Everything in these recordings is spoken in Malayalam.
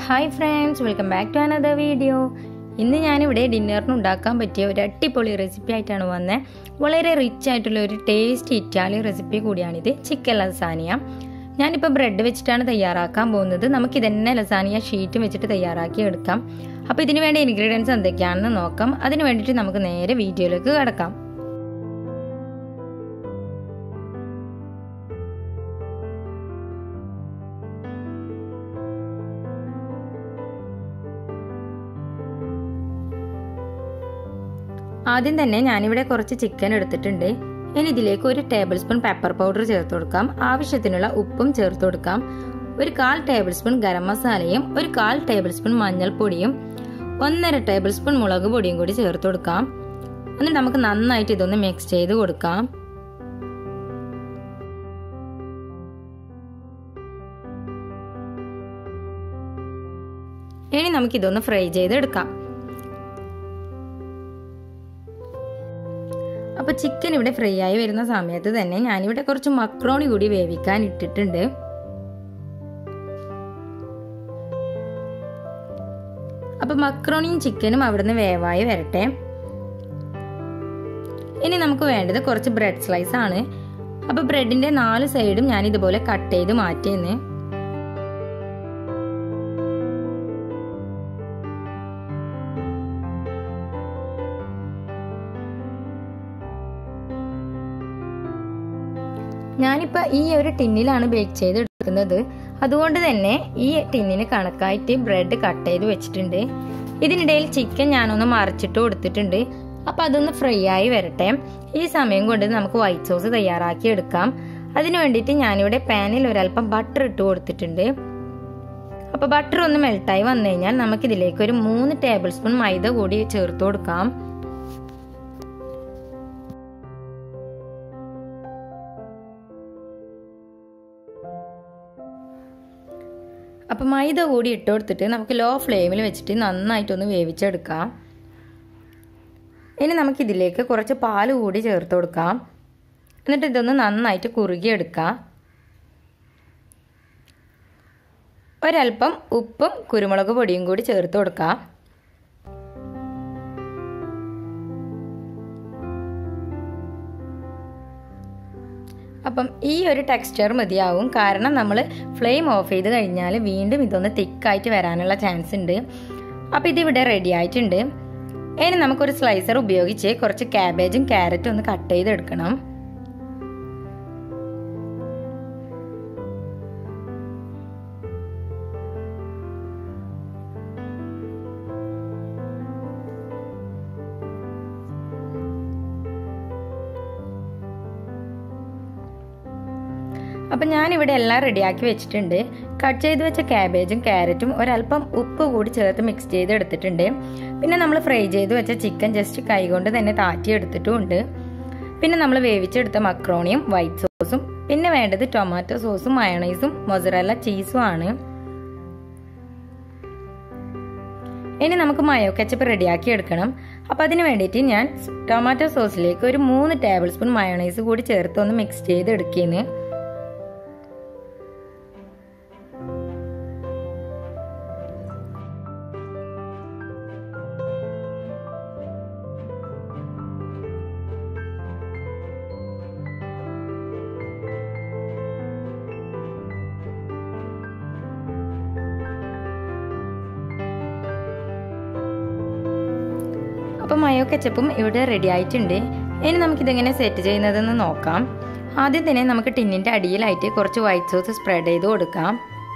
hi friends welcome back to another video ഇന്ന് ഞാനിവിടെ ഡിന്നറിന് ഉണ്ടാക്കാൻ പറ്റിയ ഒരു അടിപൊളി റെസിപ്പി ആയിട്ടാണ് വന്നത് വളരെ റിച്ച് ആയിട്ടുള്ള ഒരു ടേസ്റ്റ് ഇറ്റാലിയൻ റെസിപ്പി കൂടിയാണിത് ചിക്കൻ ലസാനിയ ഞാനിപ്പോൾ ബ്രെഡ് വെച്ചിട്ടാണ് തയ്യാറാക്കാൻ പോകുന്നത് നമുക്ക് ഇതന്നെ ലസാനിയ ഷീറ്റ് വെച്ചിട്ട് തയ്യാറാക്കി എടുക്കാം അപ്പോൾ ഇതിന് വേണ്ട ഇൻഗ്രീഡിയൻസ് എന്തൊക്കെയാണെന്ന് നോക്കാം അതിന് വേണ്ടിയിട്ട് നമുക്ക് നേരെ വീഡിയോയിലേക്ക് കിടക്കാം ആദ്യം തന്നെ ഞാനിവിടെ കുറച്ച് ചിക്കൻ എടുത്തിട്ടുണ്ട് ഇനി ഇതിലേക്ക് ഒരു ടേബിൾ സ്പൂൺ പെപ്പർ പൗഡർ ചേർത്ത് കൊടുക്കാം ആവശ്യത്തിനുള്ള ഉപ്പും ചേർത്ത് കൊടുക്കാം ഒരു കാൽ ടേബിൾ സ്പൂൺ ഗരം മസാലയും ഒരു കാൽ ടേബിൾ സ്പൂൺ മഞ്ഞൾപ്പൊടിയും ഒന്നര ടേബിൾ സ്പൂൺ മുളക് പൊടിയും കൂടി ചേർത്ത് കൊടുക്കാം എന്നിട്ട് നമുക്ക് നന്നായിട്ട് ഇതൊന്ന് മിക്സ് ചെയ്ത് കൊടുക്കാം ഇനി നമുക്കിതൊന്ന് ഫ്രൈ ചെയ്തെടുക്കാം അപ്പോൾ ചിക്കൻ ഇവിടെ ഫ്രൈ ആയി വരുന്ന സമയത്ത് തന്നെ ഞാനിവിടെ കുറച്ച് മക്രോണി കൂടി വേവിക്കാൻ ഇട്ടിട്ടുണ്ട് അപ്പോൾ മക്രോണിയും ചിക്കനും അവിടുന്ന് വേവായി വരട്ടെ ഇനി നമുക്ക് വേണ്ടത് കുറച്ച് ബ്രെഡ് സ്ലൈസ് ആണ് അപ്പോൾ ബ്രെഡിന്റെ നാല് സൈഡും ഞാൻ ഇതുപോലെ കട്ട് ചെയ്ത് മാറ്റിയെന്ന് ഞാനിപ്പോൾ ഈ ഒരു ടിന്നിലാണ് ബേക്ക് ചെയ്ത് എടുക്കുന്നത് അതുകൊണ്ട് തന്നെ ഈ ടിന്നിന് കണക്കായിട്ട് ബ്രെഡ് കട്ട് ചെയ്ത് വെച്ചിട്ടുണ്ട് ഇതിനിടയിൽ ചിക്കൻ ഞാനൊന്ന് മറിച്ചിട്ട് കൊടുത്തിട്ടുണ്ട് അപ്പം അതൊന്ന് ഫ്രൈ ആയി വരട്ടെ ഈ സമയം കൊണ്ട് നമുക്ക് വൈറ്റ് സോസ് തയ്യാറാക്കി എടുക്കാം അതിന് വേണ്ടിയിട്ട് ഞാനിവിടെ പാനിൽ ഒരല്പം ബട്ടർ ഇട്ട് കൊടുത്തിട്ടുണ്ട് അപ്പോൾ ബട്ടർ ഒന്ന് മെൽട്ടായി വന്നു കഴിഞ്ഞാൽ നമുക്കിതിലേക്ക് ഒരു മൂന്ന് ടേബിൾ സ്പൂൺ മൈദ കൂടി ചേർത്ത് കൊടുക്കാം അപ്പം മൈദ കൂടി ഇട്ട് കൊടുത്തിട്ട് നമുക്ക് ലോ ഫ്ലെയിമിൽ വെച്ചിട്ട് നന്നായിട്ടൊന്ന് വേവിച്ചെടുക്കാം ഇനി നമുക്കിതിലേക്ക് കുറച്ച് പാൽ കൂടി ചേർത്ത് കൊടുക്കാം എന്നിട്ട് ഇതൊന്ന് നന്നായിട്ട് കുറുകിയെടുക്കാം ഒരല്പം ഉപ്പും കുരുമുളക് പൊടിയും കൂടി ചേർത്ത് കൊടുക്കാം അപ്പം ഈ ഒരു ടെക്സ്ചർ മതിയാവും കാരണം നമ്മൾ ഫ്ലെയിം ഓഫ് ചെയ്ത് കഴിഞ്ഞാൽ വീണ്ടും ഇതൊന്ന് തിക്കായിട്ട് വരാനുള്ള ചാൻസ് ഉണ്ട് അപ്പോൾ ഇതിവിടെ റെഡി ആയിട്ടുണ്ട് ഇനി നമുക്കൊരു സ്ലൈസർ ഉപയോഗിച്ച് കുറച്ച് ക്യാബേജും ക്യാരറ്റും ഒന്ന് കട്ട് ചെയ്തെടുക്കണം അപ്പം ഞാനിവിടെ എല്ലാം റെഡിയാക്കി വെച്ചിട്ടുണ്ട് കട്ട് ചെയ്ത് വെച്ച ക്യാബേജും ക്യാരറ്റും ഒരല്പം ഉപ്പ് കൂടി ചേർത്ത് മിക്സ് ചെയ്ത് എടുത്തിട്ടുണ്ട് പിന്നെ നമ്മൾ ഫ്രൈ ചെയ്ത് വെച്ച ചിക്കൻ ജസ്റ്റ് കൈകൊണ്ട് തന്നെ താറ്റി എടുത്തിട്ടുമുണ്ട് പിന്നെ നമ്മൾ വേവിച്ചെടുത്ത മക്രോണിയും വൈറ്റ് സോസും പിന്നെ വേണ്ടത് ടൊമാറ്റോ സോസും മയണൈസും മൊസറല്ല ചീസും ആണ് ഇനി നമുക്ക് മയോ കെച്ചപ്പ് റെഡിയാക്കി എടുക്കണം അപ്പം അതിന് വേണ്ടിയിട്ട് ഞാൻ ടൊമാറ്റോ സോസിലേക്ക് ഒരു മൂന്ന് ടേബിൾ സ്പൂൺ മയോണൈസ് കൂടി ചേർത്ത് ഒന്ന് മിക്സ് ചെയ്ത് എടുക്കുന്നു അപ്പം മയോ കെച്ചപ്പും ഇവിടെ റെഡി ആയിട്ടുണ്ട് ഇനി നമുക്കിതെങ്ങനെ സെറ്റ് ചെയ്യുന്നതെന്ന് നോക്കാം ആദ്യം തന്നെ നമുക്ക് ടിന്നിൻ്റെ അടിയിലായിട്ട് കുറച്ച് വൈറ്റ് സോസ് സ്പ്രെഡ് ചെയ്ത് കൊടുക്കാം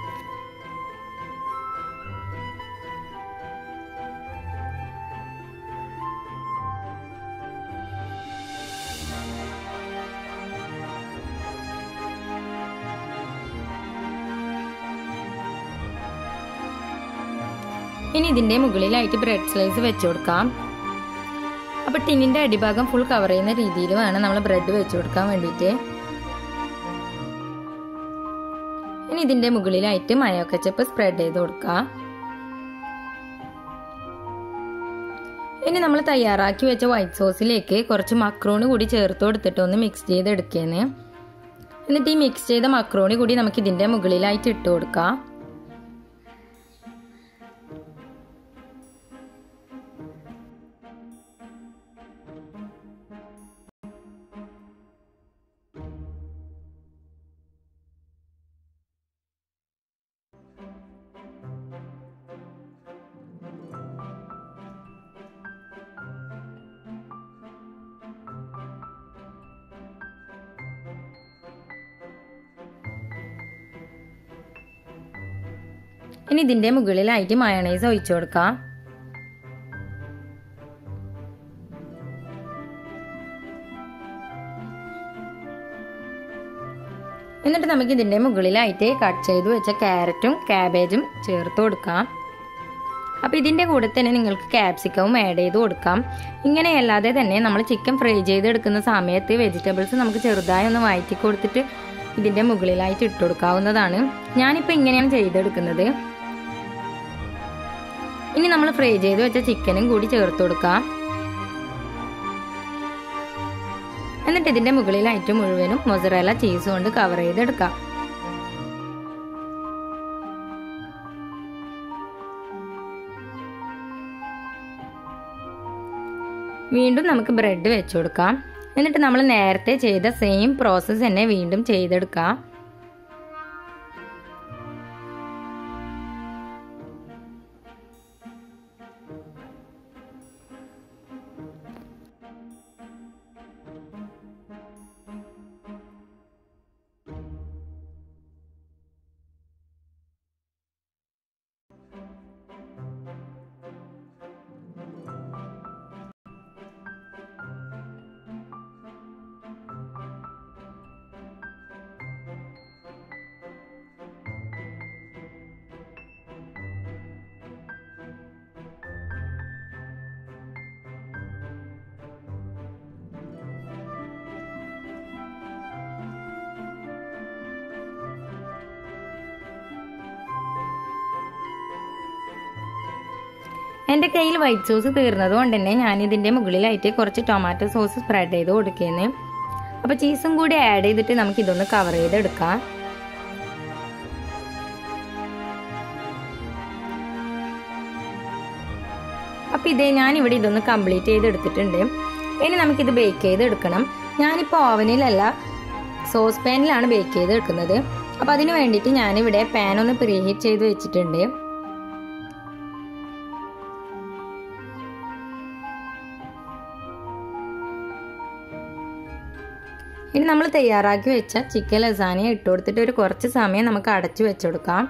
ഇനി ഇതിൻ്റെ മുകളിലായിട്ട് ബ്രെഡ് സ്ലൈസ് വെച്ച് കൊടുക്കാം അപ്പോൾ ടിന്നിൻ്റെ അടിഭാഗം ഫുൾ കവർ ചെയ്യുന്ന രീതിയിൽ വേണം നമ്മൾ ബ്രെഡ് വെച്ച് കൊടുക്കാൻ വേണ്ടിയിട്ട് ഇനി ഇതിൻ്റെ മുകളിലായിട്ട് മയോ കച്ചപ്പ് സ്പ്രെഡ് ചെയ്ത് കൊടുക്കുക ഇനി നമ്മൾ തയ്യാറാക്കി വെച്ച വൈറ്റ് സോസിലേക്ക് കുറച്ച് മക്രോണി കൂടി ചേർത്ത് കൊടുത്തിട്ട് ഒന്ന് മിക്സ് ചെയ്തെടുക്കേന്ന് എന്നിട്ട് ഈ മിക്സ് ചെയ്ത മക്രോണി കൂടി നമുക്ക് ഇതിൻ്റെ മുകളിലായിട്ട് ഇട്ട് കൊടുക്കാം ഇനി ഇതിന്റെ മുകളിലായിട്ട് മയണൈസ് ഒഴിച്ചു കൊടുക്കാം എന്നിട്ട് നമുക്ക് ഇതിന്റെ മുകളിലായിട്ട് കട്ട് ചെയ്ത് വെച്ച ക്യാരറ്റും കാബേജും ചേർത്ത് കൊടുക്കാം അപ്പോൾ ഇതിൻ്റെ കൂടെ തന്നെ നിങ്ങൾക്ക് ക്യാപ്സിക്കവും ആഡ് ചെയ്ത് കൊടുക്കാം ഇങ്ങനെയല്ലാതെ തന്നെ നമ്മൾ ചിക്കൻ ഫ്രൈ ചെയ്തെടുക്കുന്ന സമയത്ത് വെജിറ്റബിൾസ് നമുക്ക് ചെറുതായി ഒന്ന് വഴറ്റി കൊടുത്തിട്ട് ഇതിൻ്റെ മുകളിലായിട്ട് ഇട്ട് കൊടുക്കാവുന്നതാണ് ഞാനിപ്പോൾ ഇങ്ങനെയാണ് ചെയ്തെടുക്കുന്നത് ഇനി നമ്മൾ ഫ്രൈ ചെയ്ത് വെച്ച ചിക്കനും കൂടി ചേർത്ത് കൊടുക്കാം എന്നിട്ട് ഇതിൻ്റെ മുകളിലായിട്ട് മുഴുവനും മൊസറേല ചീസ് കൊണ്ട് കവർ ചെയ്തെടുക്കാം വീണ്ടും നമുക്ക് ബ്രെഡ് വെച്ച് കൊടുക്കാം എന്നിട്ട് നമ്മൾ നേരത്തെ ചെയ്ത സെയിം പ്രോസസ്സ് തന്നെ വീണ്ടും ചെയ്തെടുക്കാം എൻ്റെ കയ്യിൽ വൈറ്റ് സോസ് തീർന്നത് കൊണ്ട് തന്നെ ഞാൻ ഇതിൻ്റെ മുകളിലായിട്ട് കുറച്ച് ടൊമാറ്റോ സോസ് സ്പ്രെഡ് ചെയ്ത് കൊടുക്കുന്നത് അപ്പോൾ ചീസും കൂടി ആഡ് ചെയ്തിട്ട് നമുക്ക് ഇതൊന്ന് കവർ ചെയ്തെടുക്കാം അപ്പോൾ ഇതേ ഞാനിവിടെ ഇതൊന്ന് കംപ്ലീറ്റ് ചെയ്തെടുത്തിട്ടുണ്ട് ഇനി നമുക്കിത് ബേക്ക് ചെയ്തെടുക്കണം ഞാനിപ്പോൾ ഓവനിലല്ല സോസ് പാനിലാണ് ബേക്ക് ചെയ്തെടുക്കുന്നത് അപ്പോൾ അതിന് വേണ്ടിയിട്ട് ഞാനിവിടെ പാൻ ഒന്ന് പ്രീഹീറ്റ് ചെയ്ത് വെച്ചിട്ടുണ്ട് ഇനി നമ്മൾ തയ്യാറാക്കി വെച്ച ചിക്കൻ ലസാനിയ ഇട്ട് കൊടുത്തിട്ട് ഒരു കുറച്ച് സമയം നമുക്ക് അടച്ചു വെച്ചെടുക്കാം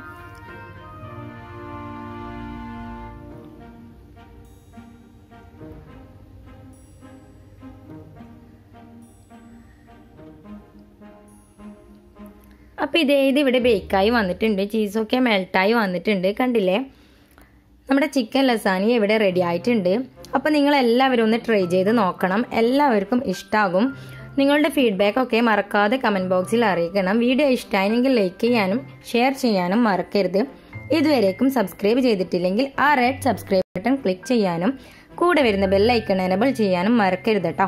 അപ്പോൾ ഇതേ ഇത് ഇവിടെ ബേക്കായി വന്നിട്ടുണ്ട് ചീസൊക്കെ മെൽട്ടായി വന്നിട്ടുണ്ട് കണ്ടില്ലേ നമ്മുടെ ചിക്കൻ ലസാനി ഇവിടെ റെഡി ആയിട്ടുണ്ട് അപ്പോൾ നിങ്ങൾ എല്ലാവരും ഒന്ന് ട്രൈ ചെയ്ത് നോക്കണം എല്ലാവർക്കും ഇഷ്ടാകും നിങ്ങളുടെ ഫീഡ്ബാക്ക് ഒക്കെ മറക്കാതെ കമൻറ്റ് ബോക്സിൽ അറിയിക്കണം വീഡിയോ ഇഷ്ടമായെങ്കിൽ ലൈക്ക് ചെയ്യാനും ഷെയർ ചെയ്യാനും മറക്കരുത് ഇതുവരേക്കും സബ്സ്ക്രൈബ് ചെയ്തിട്ടില്ലെങ്കിൽ ആ റെഡ് സബ്സ്ക്രൈബ് ബട്ടൺ ക്ലിക്ക് ചെയ്യാനും കൂടെ വരുന്ന ബെല്ലൈക്കൺ എനബിൾ ചെയ്യാനും മറക്കരുത് കേട്ടോ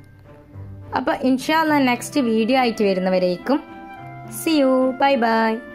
അപ്പോൾ ഇൻഷാല്ല നെക്സ്റ്റ് വീഡിയോ ആയിട്ട് വരുന്നവരേക്കും സി യു ബൈ ബൈ